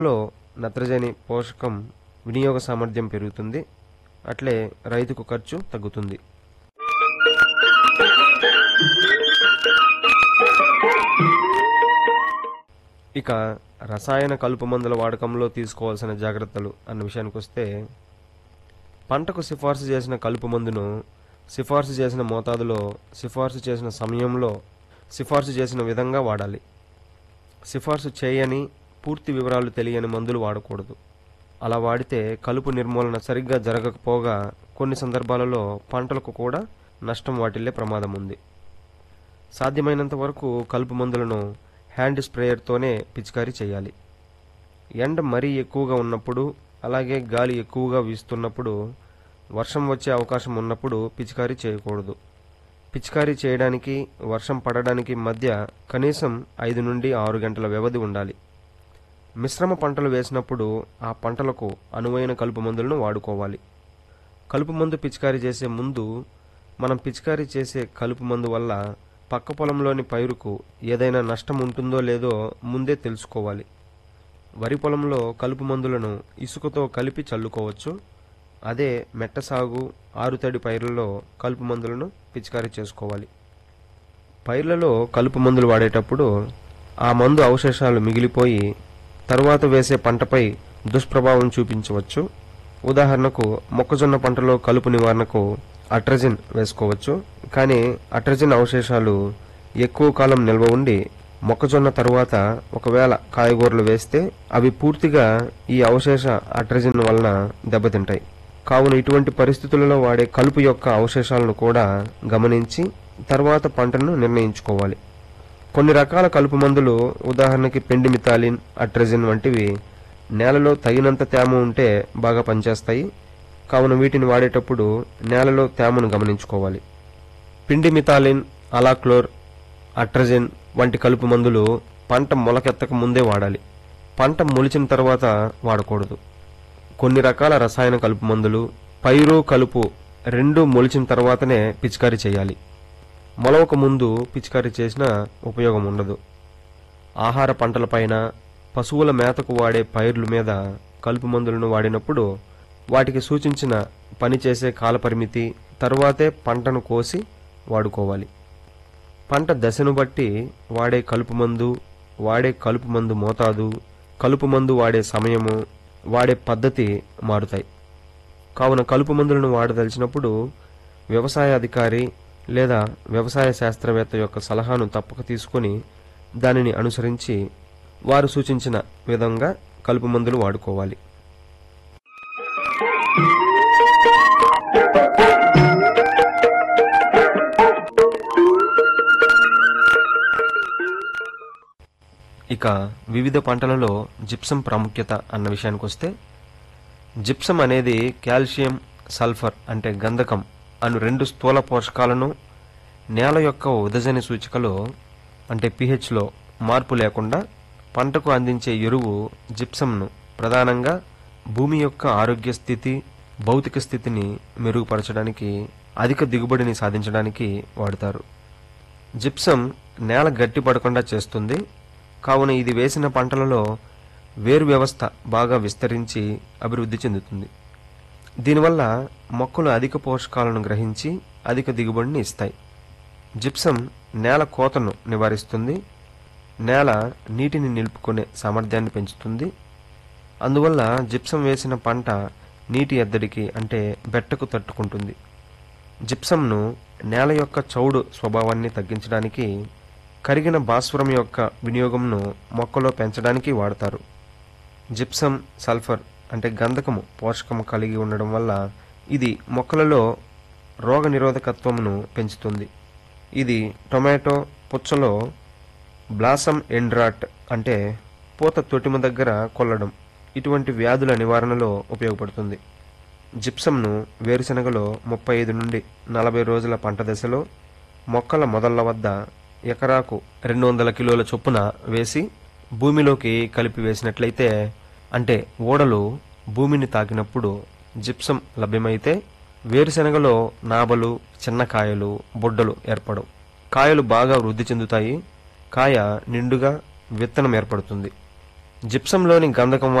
లో నత్రజని పోషకం వినియోగ సామర్థ్యం పెరుగుతుంది అట్లే రైతుకు ఖర్చు తగ్గుతుంది ఇక రసాయన కలుపు మందుల వాడకంలో తీసుకోవాల్సిన జాగ్రత్తలు అన్న విషయానికి వస్తే పంటకు సిఫార్సు చేసిన కలుపు మందును సిఫార్సు చేసిన మోతాదులో సిఫార్సు చేసిన సమయంలో సిఫార్సు చేసిన విధంగా వాడాలి సిఫార్సు చేయని పూర్తి వివరాలు తెలియని మందులు వాడకూడదు అలా వాడితే కలుపు నిర్మూలన సరిగ్గా జరగకపోగా కొన్ని సందర్భాలలో పంటలకు కూడా నష్టం వాటిల్లే ప్రమాదం ఉంది సాధ్యమైనంత వరకు కలుపు మందులను హ్యాండ్ స్ప్రేయర్తోనే పిచికారీ చేయాలి ఎండ మరీ ఎక్కువగా ఉన్నప్పుడు అలాగే గాలి ఎక్కువగా వీస్తున్నప్పుడు వర్షం వచ్చే అవకాశం ఉన్నప్పుడు పిచికారీ చేయకూడదు పిచికారీ చేయడానికి వర్షం పడడానికి మధ్య కనీసం ఐదు నుండి ఆరు గంటల వ్యవధి ఉండాలి మిశ్రమ పంటలు వేసినప్పుడు ఆ పంటలకు అనువైన కలుపు మందులను వాడుకోవాలి కలుపు మందు పిచికారీ చేసే ముందు మనం పిచికారీ చేసే కలుపు మందు వల్ల పక్క పొలంలోని పైరుకు ఏదైనా నష్టం ఉంటుందో లేదో ముందే తెలుసుకోవాలి వరి పొలంలో కలుపు మందులను ఇసుకతో కలిపి చల్లుకోవచ్చు అదే మెట్ట సాగు ఆరుతడి పైర్లలో కలుపు మందులను పిచికారీ చేసుకోవాలి పైర్లలో కలుపు మందులు వాడేటప్పుడు ఆ మందు అవశేషాలు మిగిలిపోయి తరువాత వేసే పంటపై దుష్ప్రభావం చూపించవచ్చు ఉదాహరణకు మొక్కజొన్న పంటలో కలుపు నివారణకు అట్రజిన్ వేసుకోవచ్చు కానీ అట్రజిన్ అవశేషాలు ఎక్కువ కాలం నిల్వ ఉండి మొక్కజొన్న తరువాత ఒకవేళ కాయగూరలు వేస్తే అవి పూర్తిగా ఈ అవశేష అట్రజిన్ వలన దెబ్బతింటాయి కావున ఇటువంటి పరిస్థితులలో వాడే కలుపు యొక్క అవశేషాలను కూడా గమనించి తర్వాత పంటను నిర్ణయించుకోవాలి కొన్ని రకాల కలుపు మందులు ఉదాహరణకి పెండిమిథాలిన్ అట్రజిన్ వంటివి నేలలో తగినంత తేమ ఉంటే బాగా పనిచేస్తాయి కావున వీటిని వాడేటప్పుడు నేలలో తేమను గమనించుకోవాలి పిండిమిథాలిన్ అలాక్లోర్ అట్రజిన్ వంటి కలుపు మందులు పంట మొలకెత్తక ముందే వాడాలి పంట మొలిచిన తర్వాత వాడకూడదు కొన్ని రకాల రసాయన కలుపు మందులు పైరు కలుపు రెండు మొలిచిన తర్వాతనే పిచికారీ చేయాలి మొలవక ముందు పిచికారీ చేసినా ఉపయోగం ఉండదు ఆహార పంటలపైన పశువుల మేతకు వాడే పైర్ల మీద కలుపు మందులను వాడినప్పుడు వాటికి సూచించిన పనిచేసే కాలపరిమితి తర్వాతే పంటను కోసి వాడుకోవాలి పంట దశను బట్టి వాడే కలుపు మందు వాడే కలుపు మందు మోతాదు కలుపు మందు వాడే సమయము వాడే పద్ధతి మారుతాయి కావున కలుపు మందులను వాడదలిచినప్పుడు వ్యవసాయ అధికారి లేదా వ్యవసాయ శాస్త్రవేత్త యొక్క సలహాను తప్పక తీసుకొని దానిని అనుసరించి వారు సూచించిన విధంగా కలుపు మందులు వాడుకోవాలి ఇక వివిధ పంటలలో జిప్సం ప్రాముఖ్యత అన్న విషయానికి వస్తే జిప్సం అనేది కాల్షియం సల్ఫర్ అంటే గంధకం అను రెండు స్థూల పోషకాలను నేల యొక్క ఉదజని సూచికలో అంటే పిహెచ్లో మార్పు లేకుండా పంటకు అందించే ఎరువు జిప్సంను ప్రధానంగా భూమి యొక్క ఆరోగ్య స్థితి భౌతిక స్థితిని మెరుగుపరచడానికి అధిక దిగుబడిని సాధించడానికి వాడుతారు జిప్సం నేల గట్టిపడకుండా చేస్తుంది కావున ఇది వేసిన పంటలలో వేరు వ్యవస్థ బాగా విస్తరించి అభివృద్ధి చెందుతుంది దీనివల్ల మొక్కలు అధిక పోషకాలను గ్రహించి అధిక దిగుబడిని ఇస్తాయి జిప్సం నేల కోతను నివారిస్తుంది నేల నీటిని నిలుపుకునే సామర్థ్యాన్ని పెంచుతుంది అందువల్ల జిప్సం వేసిన పంట నీటి ఎద్దడికి అంటే బెట్టకు తట్టుకుంటుంది జిప్సంను నేల యొక్క చౌడు స్వభావాన్ని తగ్గించడానికి కరిగిన భాస్వరం యొక్క వినియోగంను మొక్కలో పెంచడానికి వాడతారు జిప్సం సల్ఫర్ అంటే గంధకము పోషకము కలిగి ఉండడం వల్ల ఇది మొక్కలలో రోగ నిరోధకత్వమును పెంచుతుంది ఇది టొమాటో పుచ్చలో బ్లాసమ్ ఎండ్రాట్ అంటే పూత తొటిమ దగ్గర కొల్లడం ఇటువంటి వ్యాధుల నివారణలో ఉపయోగపడుతుంది జిప్సంను వేరుశనగలో ముప్పై ఐదు నుండి నలభై రోజుల పంట దశలో మొక్కల మొదళ్ల వద్ద ఎకరాకు రెండు వందల కిలోల చొప్పున వేసి భూమిలోకి కలిపి వేసినట్లయితే అంటే ఓడలు భూమిని తాకినప్పుడు జిప్సం లభ్యమైతే వేరుశనగలో నాబలు చిన్న కాయలు బుడ్డలు ఏర్పడవు కాయలు బాగా వృద్ధి చెందుతాయి కాయ నిండుగా విత్తనం ఏర్పడుతుంది జిప్సంలోని గంధకం